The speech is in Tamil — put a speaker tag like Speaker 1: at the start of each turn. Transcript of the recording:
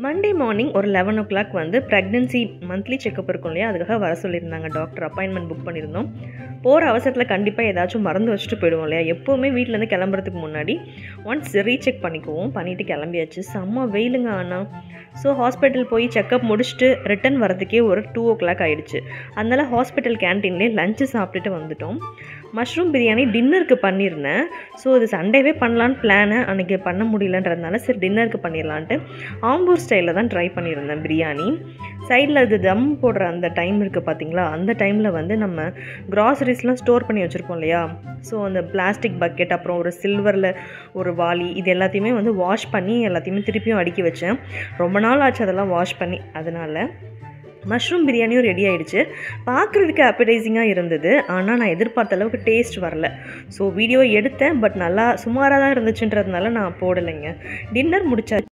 Speaker 1: மண்டே மார்னிங் ஒரு லெவன் ஓ கிளாக் வந்து ப்ரெக்னென்சி மந்த்லி செக்கப் இருக்கும் இல்லையா அதுக்காக வர சொல்லியிருந்தாங்க டாக்டர் அப்பாயின்மெண்ட் புக் பண்ணியிருந்தோம் போகிற அவசரத்தில் கண்டிப்பாக ஏதாச்சும் மறந்து வச்சுட்டு போயிடுவோம் இல்லையா எப்போவுமே வீட்டிலேருந்து கிளம்புறதுக்கு முன்னாடி ஒன்ஸ் ரீசெக் பண்ணிக்குவோம் பண்ணிவிட்டு கிளம்பியாச்சு செம்ம வெயிலுங்க ஆனால் ஸோ ஹாஸ்பிட்டல் போய் செக்கப் முடிச்சுட்டு ரிட்டன் வரதுக்கே ஒரு டூ ஓ கிளாக் ஆகிடுச்சு அதனால் ஹாஸ்பிட்டல் கேன்டீன்லேயே லஞ்சு சாப்பிட்டுட்டு வந்துட்டோம் மஷ்ரூம் பிரியாணி டின்னருக்கு பண்ணியிருந்தேன் ஸோ இது சண்டேவே பண்ணலான்னு பிளானு அன்றைக்கி பண்ண முடியலன்றதுனால சரி டின்னருக்கு பண்ணிடலான்ட்டு ஆம்பூர் ஸ்டைலில் தான் ட்ரை பண்ணியிருந்தேன் பிரியாணி சைடில் இது தம் போடுற அந்த டைம் இருக்குது பார்த்தீங்களா அந்த டைமில் வந்து நம்ம க்ராசரிஸ்லாம் ஸ்டோர் பண்ணி வச்சுருப்போம் இல்லையா ஸோ அந்த பிளாஸ்டிக் பக்கெட் அப்புறம் ஒரு சில்வரில் ஒரு வாளி இது எல்லாத்தையுமே வந்து வாஷ் பண்ணி எல்லாத்தையுமே திருப்பியும் அடுக்கி வச்சேன் ரொம்ப நாள் ஆச்சு அதெல்லாம் வாஷ் பண்ணி அதனால் மஷ்ரூம் பிரியாணியும் ரெடி ஆயிடுச்சு பார்க்குறதுக்கு அப்படைசிங்காக இருந்தது ஆனால் நான் எதிர்பார்த்த அளவுக்கு டேஸ்ட் வரல ஸோ வீடியோ எடுத்தேன் பட் நல்லா சுமாராக தான் இருந்துச்சுன்றதுனால நான் போடலைங்க டின்னர் முடிச்சாச்சு